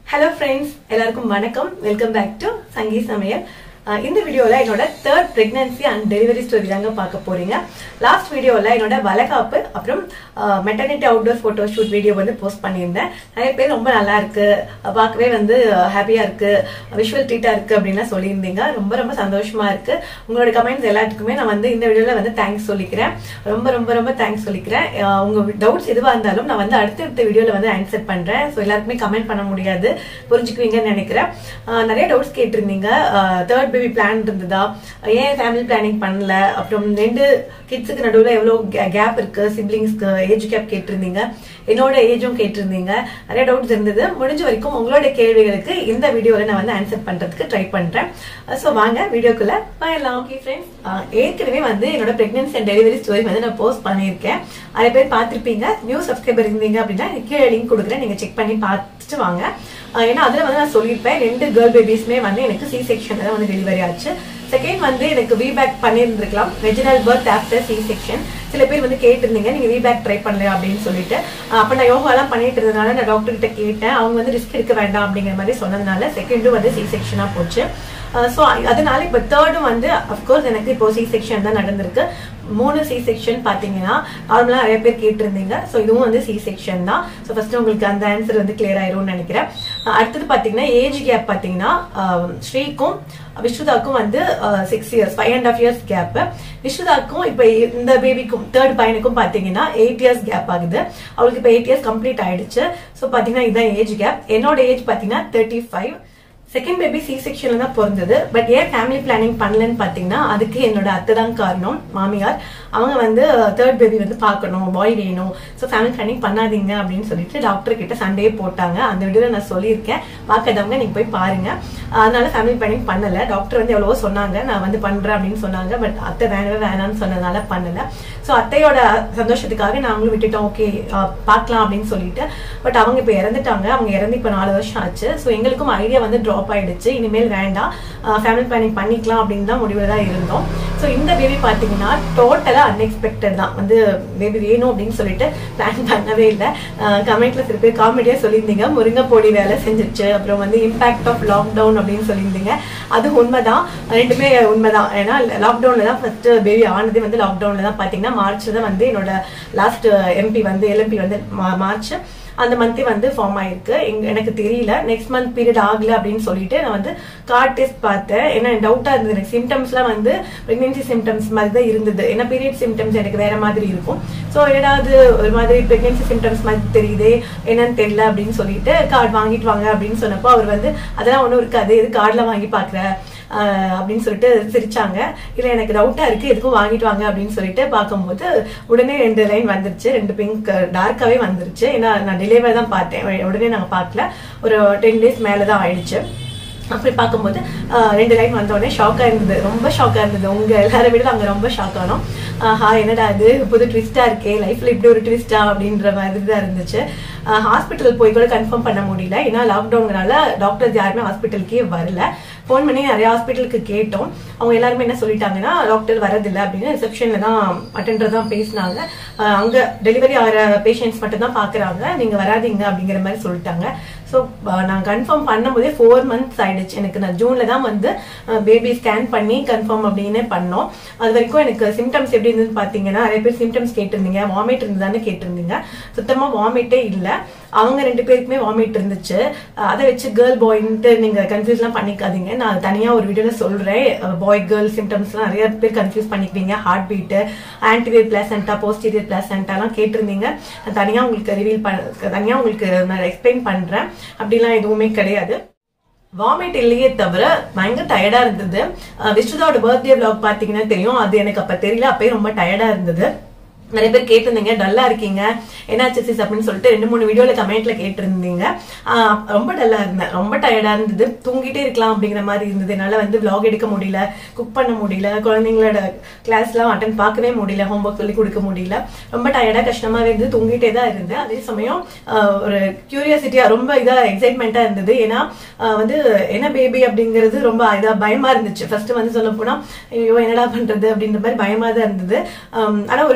hello friends எல்லாருக்கும் வணக்கம் welcome back to சங்கீ சமையல் அஹ் இந்த வீடியோவில் என்னோட third pregnancy and delivery story தாங்க பார்க்க போறீங்க லாஸ்ட் வீடியோவில் என்னோட வளகாப்பு அப்புறம் maternity outdoor photo shoot video வந்து போஸ்ட் பண்ணியிருந்தேன் நிறைய பேர் ரொம்ப நல்லா இருக்கு அஹ் பார்க்கவே வந்து ஹாப்பியாக இருக்கு விஷுவல் ட்ரீட்டாக இருக்கு அப்படின்னு சொல்லியிருந்தீங்க ரொம்ப ரொம்ப சந்தோஷமா இருக்கு உங்களோட கமெண்ட்ஸ் எல்லாத்துக்குமே நான் வந்து இந்த வீடியோவில் வந்து தேங்க்ஸ் சொல்லிக்கிறேன் ரொம்ப ரொம்ப ரொம்ப தேங்க்ஸ் சொல்லிக்கிறேன் அஹ் உங்க டவுட்ஸ் எதுவாக இருந்தாலும் நான் வந்து அடுத்தடுத்த வீடியோவில் வந்து ஆன்சர் பண்றேன் ஸோ எல்லாருக்குமே கமெண்ட் பண்ண முடியாது புரிஞ்சுக்குவீங்கன்னு நினைக்கிறேன் அஹ் நிறைய டவுட்ஸ் கேட்டிருந்தீங்க தேர்ட் பேபி பிளான் இருந்ததா ஏன் ஃபேமிலி பிளானிங் பண்ணல அப்புறம் ரெண்டு கிட்ஸுக்கு நடுவில் எவ்வளோ கேப் இருக்கு சிப்ளிங்ஸ்க்கு ஏஜ் கேப் கேட்டிருந்தீங்க என்னோட ஏஜும் கேட்டிருந்தீங்க நிறைய டவுட்ஸ் இருந்தது முடிஞ்ச வரைக்கும் உங்களோட கேள்விகளுக்கு இந்த வீடியோவில் நான் வந்து ஆன்சர் பண்றதுக்கு ட்ரை பண்றேன் ஸோ வாங்க வீடியோக்குள்ள போயிடலாம் ஓகே ஃப்ரெண்ட்ஸ் ஏற்கனவே வந்து என்னோட பிரெக்னன்சி அண்ட் டெலிவரி ஸ்டோரி வந்து நான் போஸ்ட் பண்ணியிருக்கேன் நிறைய பேர் பார்த்துருப்பீங்க நியூ சப்ஸ்கிரைபர் இருந்தீங்க அப்படின்னா கீழே லிங்க் கொடுக்குறேன் நீங்க செக் பண்ணி பார்த்துட்டு வாங்க அஹ் ஏன்னா அதுல வந்து நான் சொல்லியிருப்பேன் ரெண்டு கேர்ள் பேபிஸ்மே வந்து எனக்கு சி செக்ஷன் தான் வந்து டெலிவரி ஆச்சு செகண்ட் வந்து எனக்கு விபேக் பண்ணியிருந்திருக்கலாம் vaginal birth after C section சில பேர் வந்து கேட்டிருந்தீங்க நீங்க விபேக் ட்ரை பண்ணலையா அப்படின்னு சொல்லிட்டு அஹ் அப்ப நான் யோகா எல்லாம் பண்ணிட்டு இருந்ததுனால நான் டாக்டர் கிட்ட கேட்டேன் அவங்க வந்து ரிஸ்க் எடுக்க வேண்டாம் அப்படிங்கிற மாதிரி சொன்னதுனால செகண்டும் வந்து சி செக்ஷனா போச்சு ஸோ அதனால இப்போ தேர்டும் வந்து அஃப்கோர்ஸ் எனக்கு இப்போ சி செக்ஷன் தான் நடந்திருக்கு மூணு சி செக்ஷன் பார்த்தீங்கன்னா நார்மலாக நிறைய பேர் கேட்டிருந்தீங்க ஸோ இதுவும் வந்து சி செக்ஷன் தான் ஸோ ஃபர்ஸ்ட் உங்களுக்கு அந்த ஆன்சர் வந்து கிளியர் ஆயிரும்னு நினைக்கிறேன் அஹ் அடுத்தது பார்த்தீங்கன்னா ஏஜ் கேப் பார்த்தீங்கன்னா அஹ் ஸ்ரீக்கும் விஸ்வதாக்கும் வந்து six years five and half years gap விஸ்வதாக்கும் இப்போ இந்த பேபிக்கும் தேர்ட் பையனுக்கும் பார்த்தீங்கன்னா எயிட் இயர்ஸ் கேப் ஆகுது அவளுக்கு இப்போ எயிட் இயர்ஸ் கம்ப்ளீட் ஆயிடுச்சு ஸோ பார்த்தீங்கன்னா இதுதான் ஏஜ் கேப் என்னோட ஏஜ் பார்த்தீங்கன்னா thirty five second baby C செக்ஷன்ல தான் பிறந்தது பட் ஏன் ஃபேமிலி பிளானிங் பண்ணலன்னு பாத்தீங்கன்னா அதுக்கு என்னோட அத்தை தான் காரணம் மாமியார் அவங்க வந்து தேர்ட் பேபி வந்து பார்க்கணும் பாய் வேணும் ஸோ ஃபேமிலி பிளானிங் பண்ணாதீங்க அப்படின்னு சொல்லிட்டு டாக்டர் கிட்ட சண்டே போட்டாங்க அந்த வீடியோல நான் சொல்லியிருக்கேன் பார்க்காதவங்க நீங்க போய் பாருங்க அதனால ஃபேமிலி பிளானிங் பண்ணல டாக்டர் வந்து எவ்வளவோ சொன்னாங்க நான் வந்து பண்றேன் அப்படின்னு சொன்னாங்க பட் அத்தை வேணவே வேணாம்னு சொன்னதுனால பண்ணல ஸோ அத்தையோட சந்தோஷத்துக்காக நாங்களும் விட்டுட்டோம் ஓகே பார்க்கலாம் அப்படின்னு சொல்லிட்டு பட் அவங்க இப்போ இறந்துட்டாங்க அவங்க இறந்து இப்போ நாலு வருஷம் ஆச்சு ஸோ எங்களுக்கும் ஐடியா வந்து ட்ராப் ஆயிடுச்சு இனிமேல் வேண்டாம் ஃபேமிலி பிளானிங் பண்ணிக்கலாம் அப்படின்னு தான் முடிவில் தான் இருந்தோம் ஸோ இந்த பேபி பார்த்தீங்கன்னா டோட்டலாக அன்எக்ஸ்பெக்டட் தான் வந்து பேபி வேணும் அப்படின்னு சொல்லிட்டு பிளான் பண்ணவே இல்லை கமெண்ட்ல சில பேர் காமெடியாக சொல்லியிருந்தீங்க முருங்கைப்பொடி வேலை செஞ்சிருச்சு அப்புறம் வந்து இம்பாக்ட் ஆஃப் லாக்டவுன் அப்படின்னு சொல்லியிருந்தீங்க அது உண்மைதான் ரெண்டுமே உண்மைதான் ஏன்னா லாக்டவுன்ல தான் ஃபர்ஸ்ட் பேபி ஆனது வந்து லாக்டவுன்ல தான் பார்த்தீங்கன்னா மார்ச் தான் வந்து என்னோட லாஸ்ட் எம்பி வந்து எல்எம்பி வந்து மார்ச் அந்த மந்த்தே வந்து ஃபார்ம் ஆயிருக்கு எனக்கு தெரியல நெக்ஸ்ட் மந்த் பீரியட் ஆகல அப்படின்னு சொல்லிட்டு நான் வந்து கார்ட் டெஸ்ட் பார்த்தேன் ஏன்னா டவுட்டா இருந்தது எனக்கு சிம்டம்ஸ்லாம் வந்து பிரெக்னன்சி சிம்டம்ஸ் மாதிரி தான் இருந்தது ஏன்னா பீரியட் சிம்டம்ஸ் எனக்கு வேற மாதிரி இருக்கும் ஸோ ஏதாவது ஒரு மாதிரி பிரெக்னன்சி சிம்டம்ஸ் மாதிரி தெரியுது என்னன்னு தெரியல அப்படின்னு சொல்லிட்டு கார்டு வாங்கிட்டு வாங்க அப்படின்னு சொன்னப்போ அவர் வந்து அதெல்லாம் ஒன்றும் இருக்காது இது கார்டில் வாங்கி பார்க்குற அப்படின்னு சொல்லிட்டு சிரிச்சாங்க இல்லை எனக்கு டவுட்டா இருக்கு எதுக்கும் வாங்கிட்டு வாங்க அப்படின்னு சொல்லிட்டு பார்க்கும்போது உடனே ரெண்டு லைன் வந்துருச்சு ரெண்டு பிங்க் டார்க்காவே வந்துருச்சு ஏன்னா நான் டெலிவரி தான் பார்த்தேன் உடனே நாங்கள் பார்க்கல ஒரு டென் டேஸ் மேலே தான் ஆயிடுச்சு அப்படி பார்க்கும்போது ரெண்டு லைன் வந்த உடனே ஷாக்காக இருந்தது ரொம்ப ஷாக்காக இருந்தது உங்க எல்லாரை விட அங்கே ரொம்ப ஷாக் ஆனோம் ஹா என்னடா இது புது ட்விஸ்டா இருக்கே லைஃப்ல இப்படி ஒரு ட்விஸ்டா அப்படின்ற மாதிரி தான் இருந்துச்சு ஹாஸ்பிட்டல் போய் கூட கன்ஃபார்ம் பண்ண முடியல ஏன்னா லாக்டவுன்னால டாக்டர்ஸ் யாருமே ஹாஸ்பிட்டலுக்கே வரல ஃபோன் பண்ணி நிறைய ஹாஸ்பிட்டலுக்கு கேட்டோம் அவங்க எல்லாருமே என்ன சொல்லிட்டாங்கன்னா டாக்டர் வரதில்லை அப்படின்னு ரிசப்ஷன்ல தான் அட்டெண்டர் தான் பேசினாங்க அங்க டெலிவரி ஆகிற பேஷண்ட்ஸ் மட்டும் தான் பாக்குறாங்க நீங்க வராதிங்க அப்படிங்கிற மாதிரி சொல்லிட்டாங்க ஸோ நான் கன்ஃபார்ம் பண்ணும்போதே ஃபோர் மந்த்ஸ் ஆயிடுச்சு எனக்கு நான் ஜூன்ல தான் வந்து பேபி ஸ்கேன் பண்ணி கன்ஃபார்ம் அப்படின்னு பண்ணோம் அது வரைக்கும் எனக்கு சிம்டம்ஸ் எப்படி இருந்ததுன்னு பார்த்தீங்கன்னா நிறைய பேர் சிம்டம்ஸ் கேட்டிருந்தீங்க வாமிட் இருந்ததான்னு கேட்டிருந்தீங்க சுத்தமாக வாமிட்டே இல்லை அவங்க ரெண்டு பேருக்குமே வாமிட் இருந்துச்சு அதை வச்சு கேர்ள் பாய்ன்ட்டு நீங்க கன்ஃபியூஸ்லாம் பண்ணிக்காதீங்க நான் தனியாக ஒரு வீடியோவில் சொல்றேன் பாய் கேர்ள் சிம்டம்ஸ்லாம் நிறைய பேர் கன்ஃபியூஸ் பண்ணிக்குவீங்க heart beat anterior placenta posterior பிளாசண்டாலாம் கேட்டிருந்தீங்க நான் தனியாக உங்களுக்கு ரிவீல் பண்ண தனியாக உங்களுக்கு நான் எக்ஸ்பிளைன் பண்றேன் அப்படிலாம் எதுவுமே கிடையாது வாமிட் இல்லையே தவிர பயங்கர டயர்டா இருந்தது விஷ்ணுதாவோட பர்த்டே விளாக் பாத்தீங்கன்னா தெரியும் அது எனக்கு அப்ப தெரியல அப்பயே ரொம்ப டயர்டா இருந்தது நிறைய பேர் கேட்டிருந்தீங்க டல்லா இருக்கீங்க என்னாச்சு சிஸ் அப்படின்னு சொல்லிட்டு ரெண்டு மூணு வீடியோல கமெண்ட்ல கேட்டிருந்தீங்க ரொம்ப டல்லா இருந்தேன் ரொம்ப டயர்டா இருந்தது தூங்கிட்டே இருக்கலாம் அப்படிங்கிற மாதிரி இருந்தது என்னால வந்து விளாக் எடுக்க முடியல குக் பண்ண முடியல குழந்தைங்களோட கிளாஸ் எல்லாம் அட்டன் பார்க்கவே முடியல ஹோம்ஒர்க் சொல்லி கொடுக்க முடியல ரொம்ப டயர்டா கஷ்டமாவே இருந்து தூங்கிட்டே தான் இருந்தேன் அதே சமயம் ஒரு கியூரியாசிட்டியா ரொம்ப இதா எக்ஸைட்மெண்டா இருந்தது ஏன்னா வந்து என்ன பேபி அப்படிங்கிறது ரொம்ப இதா பயமா இருந்துச்சு ஃபர்ஸ்ட் வந்து சொல்ல போனா ஐயோ என்னடா பண்றது அப்படின்ற மாதிரி பயமா தான் இருந்தது ஆனா ஒரு நம்பிக்கை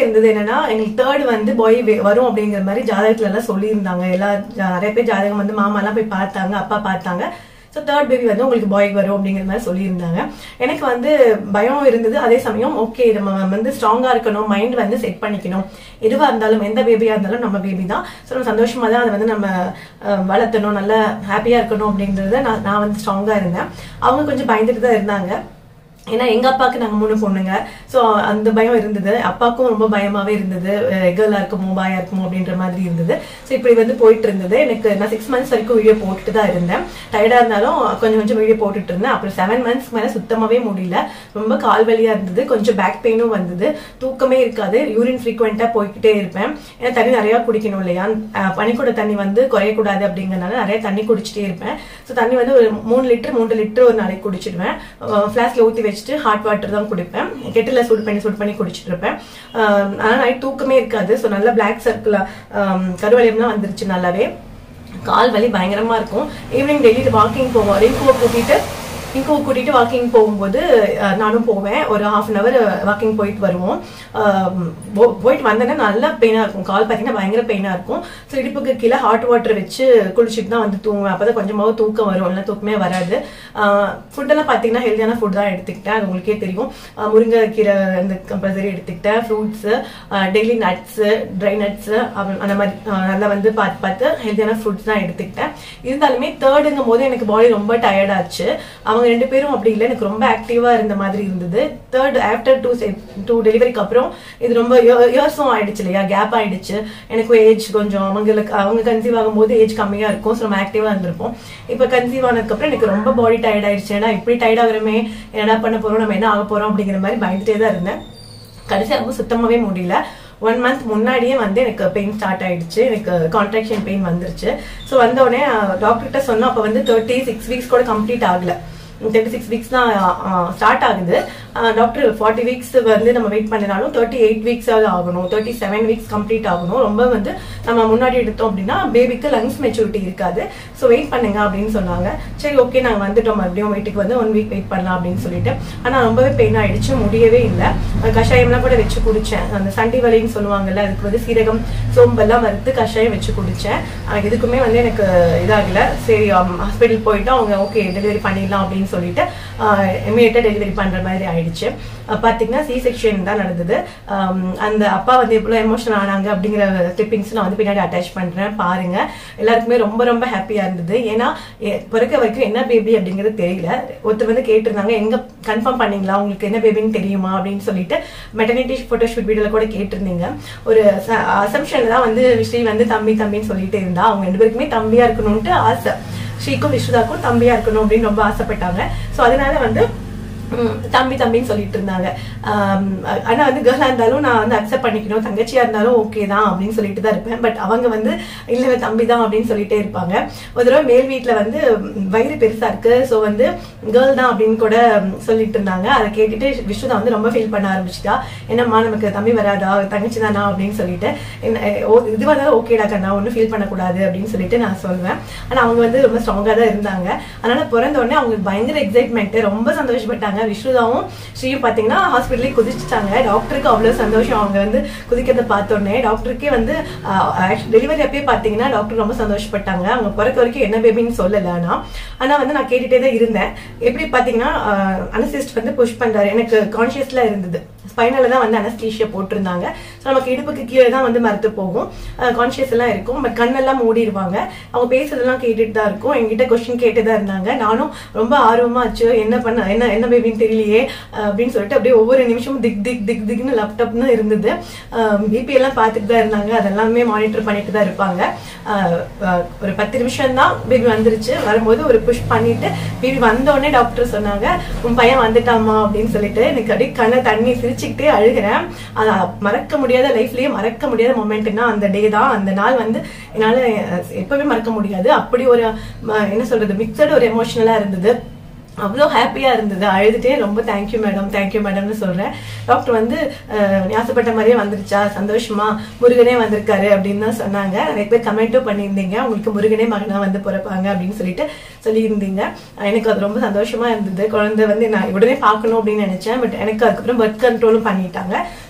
இருந்தது என்னன்னா எங்களுக்கு தேர்ட் வந்து பாய் வரும் அப்படிங்கிற மாதிரி ஜாதகத்துல எல்லாம் சொல்லியிருந்தாங்க எல்லா ஜா- நிறைய பேர் ஜாதகம் வந்து மாமா எல்லாம் போய் பார்த்தாங்க அப்பா பார்த்தாங்க ஸோ தேர்ட் பேபி வந்து உங்களுக்கு பாய் வரும் அப்படிங்கிற மாதிரி சொல்லியிருந்தாங்க எனக்கு வந்து பயம் இருந்தது அதே சமயம் ஓகே நம்ம வந்து ஸ்ட்ராங்கா இருக்கணும் மைண்ட் வந்து செட் பண்ணிக்கணும் எதுவா இருந்தாலும் எந்த பேபியா இருந்தாலும் நம்ம பேபி தான் ஸோ நம்ம சந்தோஷமா தான் அதை வந்து நம்ம அஹ், வளர்த்தணும் நல்லா ஹாப்பியா இருக்கணும் அப்படின்றத நான் நான் வந்து ஸ்ட்ராங்கா இருந்தேன் அவங்க கொஞ்சம் பயந்துட்டு தான் இருந்தாங்க ஏன்னா எங்க அப்பாவுக்கு நாங்க மூணு பொண்ணுங்க சோ அந்த பயம் இருந்தது அப்பாவுக்கும் ரொம்ப பயமாவே இருந்தது கேர்லா இருக்குமோ பாயா இருக்குமோ அப்படின்ற மாதிரி இருந்தது சோ இப்படி வந்து போயிட்டு இருந்தது எனக்கு நான் சிக்ஸ் மந்த்ஸ் வரைக்கும் வீடியோ போட்டுட்டு தான் இருந்தேன் டயர்டா இருந்தாலும் கொஞ்சம் கொஞ்சம் வீடியோ போட்டுட்டு இருந்தேன் அப்புறம் செவன் மந்த்ஸ் மேல சுத்தமாவே முடியல ரொம்ப கால் வலியா இருந்தது கொஞ்சம் பேக் பெயினும் வந்தது தூக்கமே இருக்காது யூரின் ஃப்ரீக்வெண்டா போய்கிட்டே இருப்பேன் ஏன்னா தண்ணி நிறைய குடிக்கணும் இல்லையா அஹ் பனிக்கூட தண்ணி வந்து குறையக்கூடாது அப்படிங்கறனால நிறைய தண்ணி குடிச்சிட்டே இருப்பேன் ஸோ தண்ணி வந்து ஒரு மூணு லிட்டர் மூணு லிட்டர் ஒரு நாளைக்கு குடிச்சிடுவேன் ஃபிளாஸ்க்ல ஊற்றி வச்சுட்டு ஹாட் வாட்டர் தான் குடிப்பேன் கெட்டில் சூடு பண்ணி சூடு பண்ணி குடிச்சிட்டு இருப்பேன் அஹ் ஆனா நைட் தூக்கமே இருக்காது ஸோ நல்லா பிளாக் சர்க்கிள் கருவளையம்லாம் வந்துருச்சு நல்லாவே கால் வலி பயங்கரமா இருக்கும் ஈவினிங் டெய்லி வாக்கிங் போவோம் ரிங்குவை கூட்டிட்டு ரிங்குவை கூட்டிட்டு வாக்கிங் போகும்போது அஹ், நானும் போவேன் ஒரு ஹாஃப் அன் அவர் வாக்கிங் போயிட்டு வருவோம் அஹ், போ- போயிட்டு வந்தேன்னா நல்லா பெயினா இருக்கும் கால் பார்த்தீங்கன்னா பயங்கர பெயினா இருக்கும் ஸோ இடுப்புக்கு கீழே ஹாட் வாட்டர் வச்சு குளிச்சுட்டு தான் வந்து தூங்குவேன் அப்பதான் கொஞ்சமாவது தூக்கம் வரும் இல்லை தூக்கமே வராது ஃபுட்டெல்லாம் பார்த்தீங்கன்னா ஹெல்தியான ஃபுட் தான் எடுத்துக்கிட்டேன் அது உங்களுக்கே தெரியும் அஹ், முருங்கைக்கீரை அந்த கம்பல்சரி எடுத்துக்கிட்டேன் fruits daily nuts dry nuts அந்த மாதிரி அஹ், நல்லா வந்து பார்த்து பார்த்து ஹெல்தியான ஃப்ரூட்ஸ் தான் எடுத்துக்கிட்டேன் இருந்தாலுமே தேர்டுங்கும் போது எனக்கு பாடி ரொம்ப டயர்ட் ஆச்சு அவங்க ரெண்டு பேரும் அப்படி இல்லை எனக்கு ரொம்ப ஆக்டிவா இருந்த மாதிரி இருந்தது தேர்ட் ஆஃப்டர் டூ டூ டெலிவரிக்கு அப்புறம் இது ரொம்ப இயர்ஸும் ஆயிடுச்சு இல்லையா கேப் ஆயிடுச்சு எனக்கு ஏஜ் கொஞ்சம் அவங்களுக்கு அவங்க கன்சீவ் ஆகும்போது ஏஜ் கம்மியா இருக்கும் ஸோ நம்ம ஆக்டிவா இருந்திருப்போம் இப்போ கன்சீவ் ஆனதுக்கு அப்புறம் எனக்கு ரொம்ப பாடி டயர்ட் ஆயிடுச்சு ஏன்னா இப்படி டயர்ட் ஆகுறமே என்னடா பண்ண போறோம் நம்ம என்ன ஆக போறோம் அப்படிங்கிற மாதிரி பயந்துட்டே தான் இருந்தேன் கடைசியாக ரொம்ப சுத்தமாவே முடியல ஒன் மந்த் முன்னாடியே வந்து எனக்கு பெயின் ஸ்டார்ட் ஆயிடுச்சு எனக்கு கான்ட்ராக்ஷன் பெயின் வந்துருச்சு ஸோ வந்த உடனே டாக்டர்கிட்ட சொன்னோம் அப்போ வந்து தேர்ட்டி சிக்ஸ் வீக்ஸ் கூட கம்ப்ளீட் ஆகல தேர்ட்டி சிக்ஸ் வீக்ஸ் தான் ஸ்டார்ட் ஆகுது டாக்டர் ஃபார்ட்டி வீக்ஸ் வந்து நம்ம வெயிட் பண்ணினாலும் தேர்ட்டி எயிட் வீக்ஸ் ஆகணும் தேர்ட்டி செவன் வீக்ஸ் கம்ப்ளீட் ஆகணும் ரொம்ப வந்து நம்ம முன்னாடி எடுத்தோம் அப்படின்னா பேபிக்கு லங்ஸ் மெச்சூரிட்டி இருக்காது ஸோ வெயிட் பண்ணுங்க அப்படின்னு சொன்னாங்க சரி ஓகே நாங்கள் வந்துட்டோம் மறுபடியும் வீட்டுக்கு வந்து ஒன் வீக் வெயிட் பண்ணலாம் அப்படின்னு சொல்லிட்டு ஆனால் ரொம்பவே பெயின் ஆயிடுச்சு முடியவே இல்லை கஷாயம்லாம் கூட வச்சு குடிச்சேன் அந்த சண்டி வலின்னு சொல்லுவாங்கல்ல அதுக்கு வந்து சீரகம் சோம்பெல்லாம் வறுத்து கஷாயம் வச்சு குடிச்சேன் ஆஹ் இதுக்குமே வந்து எனக்கு இதாகல சரி ஹாஸ்பிட்டல் போயிட்டு அவங்க ஓகே டெலிவரி பண்ணிடலாம் அப்படின்னு சொல்லிட்டு இமீடியட்டா டெலிவரி பண்ற மாதிரி ஆயிடுச்சு அஹ் பாத்தீங்கன்னா சி செக்ஷன் தான் நடந்தது ஆம், அந்த அப்பா வந்து எவ்வளவு எமோஷனல் ஆனாங்க அப்படிங்கிற கிளிப்பிங்ஸ் நான் வந்து பின்னாடி அட்டாச் பண்றேன் பாருங்க எல்லாருக்குமே ரொம்ப ரொம்ப ஹாப்பியா இருந்தது ஏன்னா எ- பிறக்க வரைக்கும் என்ன பேபி அப்படிங்கிறது தெரியல ஒருத்தர் வந்து கேட்டிருந்தாங்க எங்க கன்ஃபார்ம் பண்ணீங்களா உங்களுக்கு என்ன பேபின்னு தெரியுமா அப்படின்னு சொல்லிட்டு மெட்டர்னிட்டி போட்டோஷூட் வீடியோல கூட கேட்டிருந்தீங்க ஒரு அசம்ஷன்ல தான் வந்து ஸ்ரீ வந்து தம்பி தம்பின்னு சொல்லிட்டு இருந்தா அவங்க ரெண்டு பேருக்குமே தம்பியா இருக்கணும்ட்டு ஆசை ஸ்ரீக்கும் விஸ்வதாக்கும் தம்பியா இருக்கணும் அப்படின்னு ரொம்ப ஆசைப்பட்டாங்க ஸோ அதனால வந்து ம், தம்பி தம்பின்னு சொல்லிட்டு இருந்தாங்க ஆம், ஆனா வந்து கேர்ளா இருந்தாலும் நான் வந்து அக்செப்ட் பண்ணிக்கணும் தங்கச்சியா இருந்தாலும் ஓகே தான் அப்படின்னு சொல்லிட்டு தான் இருப்பேன் பட் அவங்க வந்து இல்ல தம்பி தான் அப்படின்னு சொல்லிட்டே இருப்பாங்க ஒரு தடவை மேல் வீட்ல வந்து ம், வயிறு பெருசா இருக்கு ஸோ வந்து கேர்ள் தான் அப்படின்னு கூட ம், சொல்லிட்டு இருந்தாங்க அதை கேட்டுட்டு விஸ்வதா வந்து ரொம்ப ஃபீல் பண்ண ஆரம்பிச்சிட்டா என்னம்மா நமக்கு தம்பி வராதா தங்கச்சி தானா அப்படின்னு சொல்லிட்டு என்ன ஓ, இதுவா இருந்தாலும் ஓகேடா கண்ணா ஒன்றும் ஃபீல் பண்ணக்கூடாது அப்படின்னு சொல்லிட்டு நான் சொல்லுவேன் ஆனா அவங்க வந்து ரொம்ப ஸ்ட்ராங்கா தான் இருந்தாங்க அதனால பிறந்த உடனே அவங்களுக்கு பயங்கர எக்ஸைட்மெண்ட் ரொம்ப சந்தோஷப்பட்டாங்க விஸ்வதாவும் ஸ்ரீயும் பாத்தீங்கன்னா ஹாஸ்பிட்டலே குதிச்சுட்டாங்க டாக்டருக்கு அவ்வளவு சந்தோஷம் அவங்க வந்து குதிக்கிறத பார்த்த உடனே டாக்டருக்கே வந்து டெலிவரி அப்பயே பாத்தீங்கன்னா டாக்டர் ரொம்ப சந்தோஷப்பட்டாங்க அவங்க பிறக்க வரைக்கும் என்ன பேபின்னு சொல்லல ஆனா ஆனா வந்து நான் கேட்டுட்டே தான் இருந்தேன் எப்படி பாத்தீங்கன்னா அனசிஸ்ட் வந்து புஷ் பண்றாரு எனக்கு கான்சியஸ்ல இருந்தது ஸ்பைனல்ல தான் வந்து அனஸ்தீஷியா போட்டிருந்தாங்க ஸோ நமக்கு இடுப்புக்கு கீழே தான் வந்து மறுத்து போகும் கான்சியஸ் எல்லாம் இருக்கும் பட் கண்ணெல்லாம் மூடிடுவாங்க அவங்க பேசுறதெல்லாம் கேட்டுட்டு தான் இருக்கும் என்கிட்ட கொஸ்டின் கேட்டு தான் இருந்தாங்க நானும் ரொம்ப ஆர்வமா ஆச்சு என்ன பண்ண என்ன என்ன பேபின்னு தெரியலையே அஹ் அப்படின்னு சொல்லிட்டு அப்படியே ஒவ்வொரு நிமிஷமும் திக் திக் திக் திக்னு லேப்டாப்னு இருந்தது பிபி எல்லாம் பார்த்துட்டு தான் இருந்தாங்க அதெல்லாமே மானிட்டர் பண்ணிட்டு தான் இருப்பாங்க அஹ் அஹ் ஒரு பத்து நிமிஷம் தான் பேபி வந்துருச்சு வரும்போது ஒரு புஷ் பண்ணிட்டு பேபி வந்த உடனே டாக்டர் சொன்னாங்க உன் பையன் வந்துட்டாமா அப்படின்னு சொல்லிட்டு எனக்கு அப்படியே கண்ணை தண்ணி சிரிச்சுக்கிட்டே அழுகிறேன் அது மறக்க முடியாத லைஃப்லயே மறக்க முடியாத மொமெண்ட்னா அந்த டே தான் அந்த நாள் வந்து என்னால அஹ், எப்பவுமே மறக்க முடியாது அப்படி ஒரு ம- என்ன சொல்றது மிக்சடு ஒரு எமோஷனலா இருந்தது அவ்வளோ ஹாப்பியா இருந்தது அழுதுட்டே ரொம்ப தேங்க்யூ மேடம் தேங்க்யூ மேடம்னு சொல்றேன் டாக்டர் வந்து அஹ், நீ ஆசைப்பட்ட மாதிரியே வந்துருச்சா சந்தோஷமா முருகனே வந்திருக்காரு அப்படின்னு தான் சொன்னாங்க நிறைய பேர் கமெண்ட்டும் பண்ணியிருந்தீங்க உங்களுக்கு முருகனே மகனா வந்து பிறப்பாங்க அப்படின்னு சொல்லிட்டு சொல்லியிருந்தீங்க அஹ், எனக்கு அது ரொம்ப சந்தோஷமா இருந்தது குழந்தை வந்து நான் உடனே பார்க்கணும் அப்படின்னு நினைச்சேன் பட் எனக்கு அதுக்கப்புறம் பர்த் கண்ட்ரோலும் பண்ணிட்டாங்க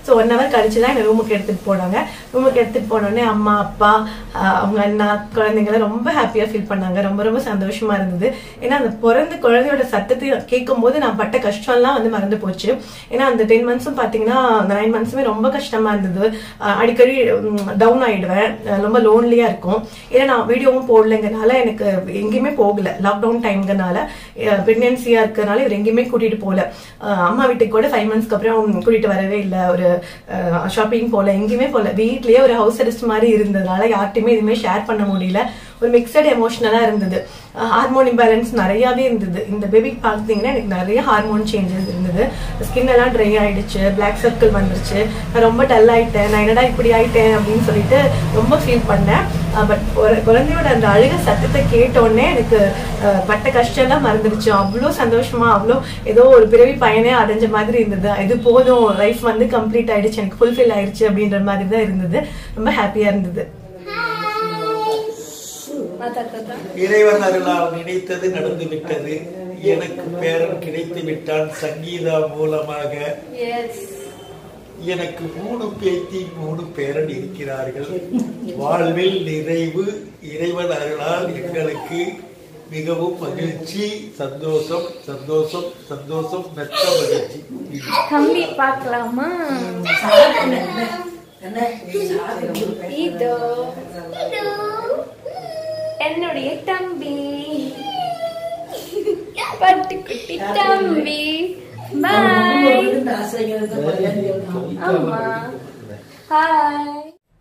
ஸோ ஒன் ஹவர் கழிச்சு தான் என்னை ரூமுக்கு எடுத்துட்டு போனாங்க ரூமுக்கு எடுத்துட்டு போனோடனே அம்மா அப்பா ஆஹ் அவங்க அண்ணா குழந்தைங்களாம் ரொம்ப ஹாப்பியா ஃபீல் பண்ணாங்க ரொம்ப ரொம்ப சந்தோஷமா இருந்தது ஏன்னா அந்த பிறந்த குழந்தையோட சத்தத்தை கேட்கும் போது நான் பட்ட கஷ்டம்லாம் வந்து மறந்து போச்சு ஏன்னா அந்த டென் மந்த்ஸும் பாத்தீங்கன்னா அந்த நைன் மந்த்ஸுமே ரொம்ப கஷ்டமா இருந்தது ஆஹ் அடிக்கடி டவுன் ஆயிடுவேன் ஆஹ் ரொம்ப லோன்லியா இருக்கும் ஏன்னா நான் வீடியோவும் போடலைங்கனால எனக்கு எங்கேயுமே போகல லாக்டவுன் டைம்ங்கனால பிரெக்னன்சியா இருக்கறனால இவர் எங்கேயுமே கூட்டிட்டு போகல ஆஹ் அம்மா வீட்டுக்கு கூட ஃபைவ் மந்த்ஸ்க்கு அப்புறம் கூட்டிட்டு வரவே இல்லை ஒரு ஷாப்பிங் போல எங்கேயுமே போல வீட்லயே ஒரு ஹவுஸ் அரெஸ்ட் மாதிரி இருந்ததுனால யார்ட்டையுமே எதுவுமே ஷேர் பண்ண முடியல ஒரு மிக்சட் எமோஷனலா இருந்தது ஹார்மோன் இம்பேலன்ஸ் நிறையாவே இருந்தது இந்த பேபி பார்த்தீங்கன்னா எனக்கு நிறைய ஹார்மோன் சேஞ்சஸ் இருந்தது ஸ்கின் எல்லாம் ட்ரை ஆயிடுச்சு பிளாக் சர்க்கிள் வந்துருச்சு நான் ரொம்ப டல் ஆயிட்டேன் நான் என்னடா இப்படி ஆயிட்டேன் அப்படின்னு சொல்லிட்டு ரொம்ப ஃபீல் பண்ணேன் பட் ஒரு குழந்தையோட அந்த அழுக சத்தத்தை கேட்டோடனே எனக்கு அஹ், பட்ட கஷ்டம் எல்லாம் மறந்துடுச்சு அவ்வளோ சந்தோஷமா அவ்வளோ ஏதோ ஒரு பிறவி பயனே அடைஞ்ச மாதிரி இருந்தது இது போதும் லைஃப் வந்து கம்ப்ளீட் ஆயிடுச்சு எனக்கு ஃபுல்ஃபில் ஆயிடுச்சு அப்படின்ற மாதிரி தான் இருந்தது ரொம்ப ஹாப்பியா இருந்தது இறைவன் அருளால் நினைத்தது நடந்து விட்டது எனக்கு பேரன் கிடைத்து விட்டான் சங்கீதா மூலமாக எனக்கு மூணு பேத்தி மூணு பேரன் இருக்கிறார்கள் வாழ்வில் நிறைவு இறைவன் அருளால் எங்களுக்கு மிகவும் மகிழ்ச்சி சந்தோஷம் சந்தோஷம் சந்தோஷம் மெத்த மகிழ்ச்சி தம்பி பார்க்கலாமா இதோ இதோ என்னுடைய தம்பி பட்டுக்குட்டி தம்பி பாய் ஆமா ஹாய்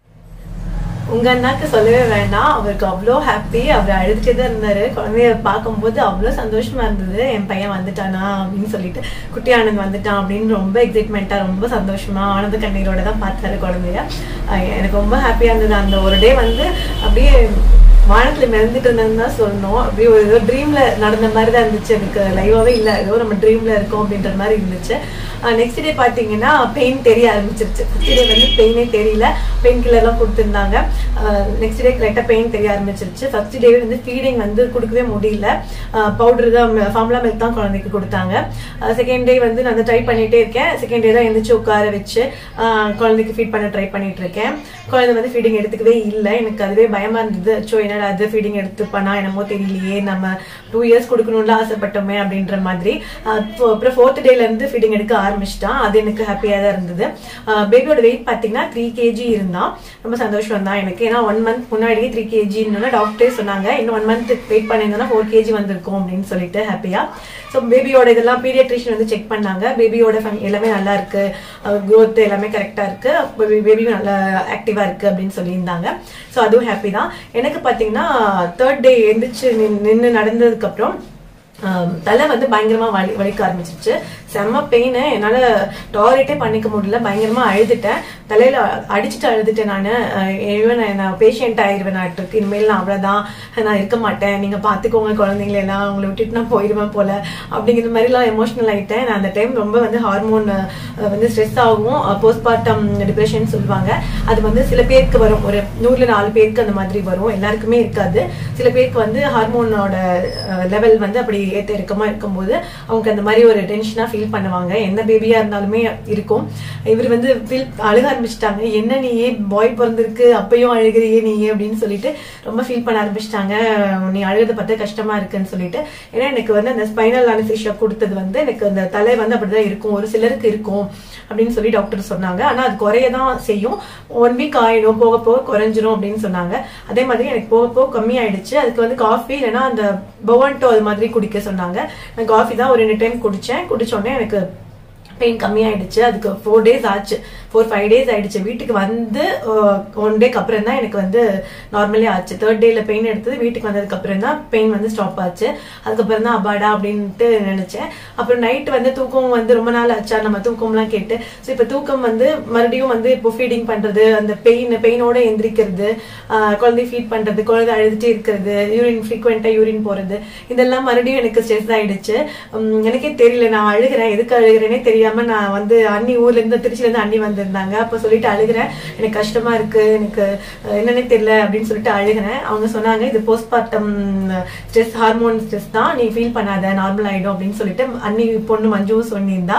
உங்க அண்ணாக்கு சொல்லவே வேண்டாம் அவருக்கு அவ்வளோ ஹாப்பி அவர் அழுதுட்டே தான் இருந்தாரு குழந்தைய பார்க்கும்போது அவ்வளோ சந்தோஷமா இருந்தது என் பையன் வந்துட்டானா அப்படின்னு சொல்லிட்டு குட்டி ஆனந்த் வந்துட்டான் அப்படின்னு ரொம்ப எக்ஸைட்மெண்ட்டா ரொம்ப சந்தோஷமா ஆனந்த கண்ணீரோட தான் பார்த்தாரு குழந்தைய அஹ் எனக்கு ரொம்ப ஹாப்பியா இருந்தது அந்த ஒரு டே வந்து அப்படியே வானத்துல மிதந்துட்டு இருந்ததுன்னு தான் சொல்லணும் அப்படியே ஒரு ஏதோ ட்ரீம்ல நடந்த மாதிரி தான் இருந்துச்சு எனக்கு லைவாவே இல்லை ஏதோ நம்ம ட்ரீம்ல இருக்கோம் அப்படின்ற மாதிரி இருந்துச்சு நெக்ஸ்ட் டே பார்த்தீங்கன்னா பெயின் தெரிய ஆரம்பிச்சிருச்சு ஃபஸ்ட் டே வந்து பெயினே தெரியல பெயின் கில்லர்லாம் கொடுத்துருந்தாங்க நெக்ஸ்ட் டே கரெக்டாக பெயின் தெரிய ஆரம்பிச்சிருச்சு ஃபர்ஸ்ட் டே வந்து ஃபீடிங் வந்து கொடுக்கவே முடியல பவுடர் தான் ஃபார்முலா மில்க் தான் குழந்தைக்கு கொடுத்தாங்க செகண்ட் டே வந்து நான் ட்ரை பண்ணிட்டே இருக்கேன் செகண்ட் டே தான் எந்திரிச்சு உட்கார வச்சு ஆஹ் குழந்தைக்கு ஃபீட் பண்ண ட்ரை பண்ணிட்டு இருக்கேன் குழந்தை வந்து ஃபீடிங் எடுத்துக்கவே இல்லை எனக்கு அதுவே பயமா இருந்தது ஸோ என்னடா அது ஃபீடிங் எடுத்துப்பானா என்னமோ தெரியலையே நம்ம டூ இயர்ஸ் கொடுக்கணும்ல ஆசைப்பட்டோமே அப்படின்ற மாதிரி ஆஹ் இப்போ அப்புறம் ஃபோர்த் டேல இருந்து ஃபீடிங் எடுக்க ஆரம்பிச்சிட்டான் அது எனக்கு ஹாப்பியா தான் இருந்தது பேபியோட வெயிட் பார்த்தீங்கன்னா த்ரீ கேஜி இருந்தான் ரொம்ப சந்தோஷம் தான் எனக்கு ஏன்னா ஒன் மந்த் முன்னாடியே த்ரீ கேஜின்னு டாக்டரே சொன்னாங்க இன்னும் ஒன் மந்த் வெயிட் பண்ணியிருந்தோம்னா ஃபோர் கேஜி வந்திருக்கும் அப்படின்னு சொல்லிட்டு ஹாப்பியா ஸோ பேபியோட இதெல்லாம் பீடியட்ரிஷியன் வந்து செக் பண்ணாங்க பேபியோட எல்லாமே நல்லா இருக்கு growth எல்லாமே கரெக்டா இருக்கு பேபியும் நல்லா ஆக்டிவா இருக்கு அப்படின்னு சொல்லியிருந்தாங்க ஸோ அதுவும் ஹாப்பி தான் எனக்கு பார்த்தீங்கன்னா தேர்ட் டே எந்திரிச்சு நின்று நடந்ததுக்கு அப்புறம் ஆம், தலை வந்து பயங்கரமா வலி வலிக்க ஆரம்பிச்சிருச்சு செம்ம பெயின் என்னால டாய்லெட்டே பண்ணிக்க முடியல பயங்கரமா அழுதுட்டேன் தலையில அடிச்சுட்டு அழுதுட்டேன் நான் ஈவன் நான் பேஷண்ட் ஆயிருவேன் நான் இருக்கு இனிமேல் நான் அவ்வளவுதான் நான் இருக்க மாட்டேன் நீங்க பாத்துக்கோங்க குழந்தைங்களை எல்லாம் உங்களை விட்டுட்டு நான் போயிடுவேன் போல அப்படிங்கிற மாதிரிலாம் எமோஷனல் ஆயிட்டேன் நான் அந்த டைம் ரொம்ப வந்து ஹார்மோன் வந்து ஸ்ட்ரெஸ் ஆகும் போஸ்ட்மார்ட்டம் டிப்ரெஷன் சொல்லுவாங்க அது வந்து சில பேருக்கு வரும் ஒரு நூறுல நாலு பேருக்கு அந்த மாதிரி வரும் எல்லாருக்குமே இருக்காது சில பேருக்கு வந்து ஹார்மோனோட லெவல் வந்து அப்படி ஏத்த இறக்கமா இருக்கும்போது அவங்க அந்த மாதிரி ஒரு டென்ஷனா ஃபீல் பண்ணுவாங்க எந்த பேபியா இருந்தாலுமே இருக்கும் இவர் வந்து ஃபீல் அழுக ஆரம்பிச்சிட்டாங்க என்ன நீ ஏன் பாய் பிறந்திருக்கு அப்பயும் அழுகிறியே நீ அப்படின்னு சொல்லிட்டு ரொம்ப ஃபீல் பண்ண ஆரம்பிச்சிட்டாங்க நீ அழுகிறத பார்த்தா கஷ்டமா இருக்குன்னு சொல்லிட்டு ஏன்னா எனக்கு வந்து அந்த ஸ்பைனல் அனசிஷியா கொடுத்தது வந்து எனக்கு அந்த தலை வந்து அப்படிதான் இருக்கும் ஒரு சிலருக்கு இருக்கும் அப்படின்னு சொல்லி டாக்டர் சொன்னாங்க ஆனா அது குறைய தான் செய்யும் ஒன் வீக் ஆயிடும் போக போக குறைஞ்சிரும் அப்படின்னு சொன்னாங்க அதே மாதிரி எனக்கு போக போக கம்மி ஆயிடுச்சு அதுக்கு வந்து காஃபி இல்லைன்னா அந்த பவன்டோ அது மாதிரி குடிக்க சொன்னாங்க நான் காஃபி தான் ஒரு ரெண்டு டைம் குடிச்சேன் குடிச்ச உடனே எனக்கு பெயின் கம்மியாயிடுச்சு அதுக்கு ஃபோர் டேஸ் ஆச்சு ஃபோர் ஃபைவ் டேஸ் ஆயிடுச்சு வீட்டுக்கு வந்து ஒன் டேக்கு அப்புறம் தான் எனக்கு வந்து நார்மலி ஆச்சு தேர்ட் டேல பெயின் எடுத்தது வீட்டுக்கு வந்ததுக்கு அப்புறம் தான் பெயின் வந்து ஸ்டாப் ஆச்சு அதுக்கப்புறம் தான் அபாடா அப்படின்ட்டு நினைச்சேன் அப்புறம் நைட் வந்து தூக்கம் வந்து ரொம்ப நாள் ஆச்சா நம்ம தூக்கம்லாம் கேட்டு ஸோ இப்போ தூக்கம் வந்து மறுபடியும் வந்து இப்போ ஃபீடிங் பண்றது அந்த பெயின் பெயினோட எந்திரிக்கிறது ஆஹ் குழந்தை ஃபீட் பண்றது குழந்தை அழுதுட்டே இருக்கிறது யூரின் ஃப்ரீக்வெண்டா யூரின் போறது இதெல்லாம் மறுபடியும் எனக்கு ஸ்ட்ரெஸ் ஆயிடுச்சு உம் எனக்கே தெரியல நான் அழுகிறேன் எதுக்கு அழுகிறேனே தெரியாம நான் வந்து அண்ணி ஊர்ல இருந்து திருச்சில இருந்து அண்ணி வந்திருந்தாங்க அப்ப சொல்லிட்டு அழுகிறேன் எனக்கு கஷ்டமா இருக்கு எனக்கு அஹ், என்னன்னே தெரியல அப்படின்னு சொல்லிட்டு அழுகிறேன் அவங்க சொன்னாங்க இது போஸ்ட்மார்ட்டம் ஸ்ட்ரெஸ் ஹார்மோன் ஸ்ட்ரெஸ் தான் நீ ஃபீல் பண்ணாத நார்மல் ஆயிடும் அப்படின்னு சொல்லிட்டு அண்ணி பொண்ணு மஞ்சுவும் சொன்னிருந்தா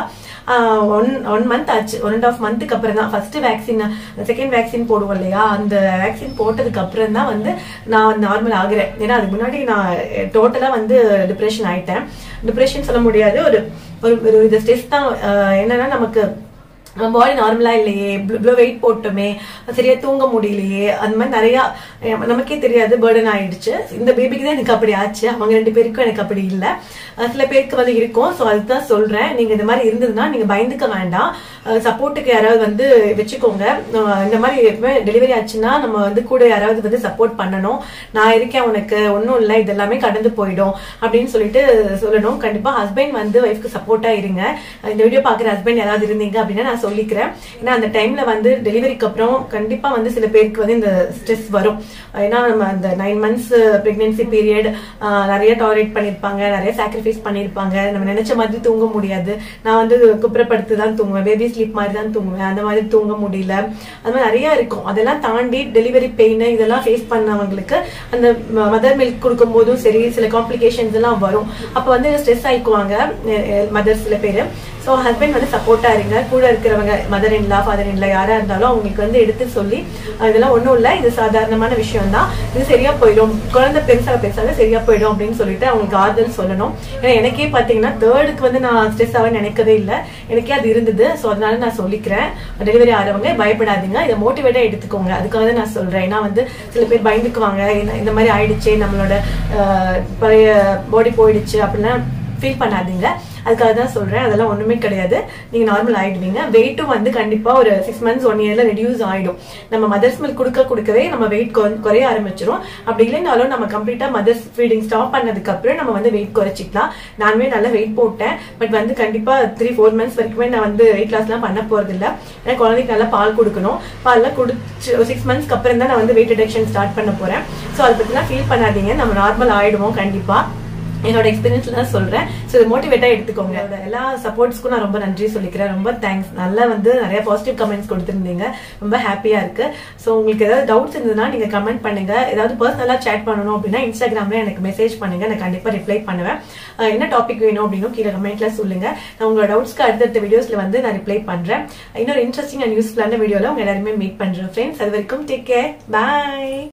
ஒன் ஒன் மந்த் ஆச்சு ஒன் அண்ட் ஆஃப் மந்த்துக்கு அப்புறம் தான் ஃபர்ஸ்ட் வேக்சின் செகண்ட் வேக்சின் போடுவோம் இல்லையா அந்த வேக்சின் போட்டதுக்கு அப்புறம் தான் வந்து நான் நார்மல் ஆகுறேன் ஏன்னா அதுக்கு முன்னாடி நான் டோட்டலா வந்து டிப்ரெஷன் ஆயிட்டேன் டிப்ரெஷன் சொல்ல முடியாது ஒரு ஒரு ஒரு இது ஸ்ட்ரெஸ் தான் அஹ், என்னன்னா நமக்கு நம்ம பாடி நார்மலா இல்லையே இவ்வளோ வெயிட் போட்டோமே சரியா தூங்க முடியலையே அந்த மாதிரி நிறைய அஹ், நமக்கே தெரியாது பேர்டன் ஆயிடுச்சு இந்த பேபிக்கு தான் எனக்கு அப்படி ஆச்சு அவங்க ரெண்டு பேருக்கும் எனக்கு அப்படி இல்லை அஹ், சில பேருக்கு வந்து இருக்கும் ஸோ அதுதான் சொல்றேன் நீங்க இந்த மாதிரி இருந்ததுன்னா நீங்க பயந்துக்க வேண்டாம் சப்போர்ட்டுக்கு யாராவது வந்து வச்சுக்கோங்க அஹ், இந்த மாதிரி எப்பவுமே டெலிவரி ஆச்சுன்னா நம்ம வந்து கூட யாராவது வந்து சப்போர்ட் பண்ணணும் நான் இருக்கேன் உனக்கு ஒன்றும் இல்லை இதெல்லாமே கடந்து போயிடும் அப்படின்னு சொல்லிட்டு சொல்லணும் கண்டிப்பா ஹஸ்பண்ட் வந்து ஒய்ஃப்க்கு சப்போர்ட்டா இருங்க இந்த வீடியோ பாக்குற ஹஸ்பண்ட் யாராவது இருந்தீங்க அப்படின்னா நான் சொல்லிக்கிறேன் ஏன்னா அந்த டைம்ல வந்து டெலிவரிக்கு அப்புறம் கண்டிப்பா வந்து சில பேருக்கு வந்து இந்த ஸ்ட்ரெஸ் வரும் ஏன்னா நம்ம அந்த நைன் மந்த்ஸ் பிரெக்னன்சி பீரியட் நிறைய டாலரேட் பண்ணிருப்பாங்க நிறைய சாக்ரிஃபைஸ் பண்ணிருப்பாங்க நம்ம நினைச்ச மாதிரி தூங்க முடியாது நான் வந்து குப்புறப்படுத்து தான் தூங்குவேன் பேபி ஸ்லீப் மாதிரி தான் தூங்குவேன் அந்த மாதிரி தூங்க முடியல அது மாதிரி நிறைய இருக்கும் அதெல்லாம் தாண்டி டெலிவரி பெயின் இதெல்லாம் ஃபேஸ் பண்ணவங்களுக்கு அந்த மதர் மில்க் கொடுக்கும் போதும் சரி சில காம்ப்ளிகேஷன்ஸ் எல்லாம் வரும் அப்ப வந்து ஸ்ட்ரெஸ் ஆயிக்குவாங்க மதர் சில பேர் ஸோ ஹஸ்பண்ட் வந்து சப்போர்ட்டா இருங்க கூட இருக்கிறவங்க மதர் இன்லா ஃபாதர் இன்லா யாரா இருந்தாலும் அவங்களுக்கு வந்து எடுத்து சொல்லி "அஹ் இதெல்லாம் ஒண்ணும் இல்ல இது சாதாரணமான விஷயம் தான் இது சரியா போயிடும் குழந்தை பெருசாக பெருசாக சரியா போயிடும் அப்படின்னு சொல்லிட்டு அவங்களுக்கு ஆறுதல் சொல்லணும் ஏன்னா எனக்கே பாத்தீங்கன்னா தேர்டுக்கு வந்து நான் ஸ்ட்ரெஸ் ஆக நினைக்கவே இல்லை எனக்கே அது இருந்தது ஸோ அதனால நான் சொல்லிக்கிறேன் டெலிவரி ஆகிறவங்க பயப்படாதீங்க இதை மோட்டிவேட்டா எடுத்துக்கோங்க அதுக்காக தான் நான் சொல்றேன் ஏன்னா வந்து சில பேர் பயந்துக்குவாங்க "என்ன- இந்த மாதிரி ஆயிடுச்சு நம்மளோட அஹ், பழைய பாடி போயிடுச்சு அப்படின்னா ஃபீல் பண்ணாதீங்க அதுக்காக தான் சொல்றேன் அதெல்லாம் ஒண்ணுமே கிடையாது நீங்க நார்மல் ஆயிடுவீங்க வெயிட்டும் வந்து கண்டிப்பா ஒரு சிக்ஸ் மந்த்ஸ் ஒன் இயர்ல ரெடியூஸ் ஆயிடும் நம்ம மதர்ஸ் மில்க் கொடுக்க கொடுக்கவே நம்ம வெயிட் குறைய ஆரம்பிச்சிரும் அப்படி இல்லைனாலும் நம்ம கம்ப்ளீட்டா மதர்ஸ் ஃபீடிங் ஸ்டாப் பண்ணதுக்கு அப்புறம் நம்ம வந்து வெயிட் குறைச்சிக்கலாம் நானுமே நல்லா வெயிட் போட்டேன் பட் வந்து கண்டிப்பா த்ரீ ஃபோர் மந்த்ஸ் வரைக்குமே நான் வந்து வெயிட் லாஸ்லாம் பண்ண போறது இல்ல ஏன்னா குழந்தைக்கு நல்லா பால் கொடுக்கணும் பால்லாம் குடிச்சு சிக்ஸ் மந்த்ஸ்க்கு அப்புறம் தான் நான் வந்து வெயிட் ரிடக்ஷன் ஸ்டார்ட் பண்ண போறேன் ஸோ அதை பத்திலாம் ஃபீல் பண்ணாதீங்க நம்ம நார்மல் ஆயிடுவோம் கண்டிப்பா என்னோட எக்ஸ்பீரியன்ஸ்ல தான் சொல்றேன் ஸோ இது மோட்டிவேட்டா எடுத்துக்கோங்க அதோட எல்லா சப்போர்ட்ஸ்க்கும் நான் ரொம்ப நன்றி சொல்லிக்கிறேன் ரொம்ப தேங்க்ஸ் நல்லா வந்து நிறைய பாசிட்டிவ் கமெண்ட்ஸ் கொடுத்துருந்தீங்க ரொம்ப ஹாப்பியா இருக்கு ஸோ உங்களுக்கு ஏதாவது டவுட்ஸ் இருந்ததுன்னா நீங்க கமெண்ட் பண்ணுங்க ஏதாவது பர்சனலா சேட் பண்ணணும் அப்படின்னா இன்ஸ்டாகிராம்ல எனக்கு மெசேஜ் பண்ணுங்க நான் கண்டிப்பா ரிப்ளை பண்ணுவேன் அஹ் என்ன டாபிக் வேணும் அப்படின்னு கீழே கமெண்ட்ல சொல்லுங்க நான் உங்களோட டவுட்ஸ்க்கு அடுத்தடுத்த வீடியோஸ்ல வந்து நான் ரிப்ளை பண்றேன் இன்னொரு இன்ட்ரெஸ்டிங் அண்ட் யூஸ்ஃபுல்லான வீடியோல உங்க எல்லாருமே மீட் பண்றேன் ஃப்ரெண்ட்ஸ் அது வரைக்கும் டேக் கேர் பாய்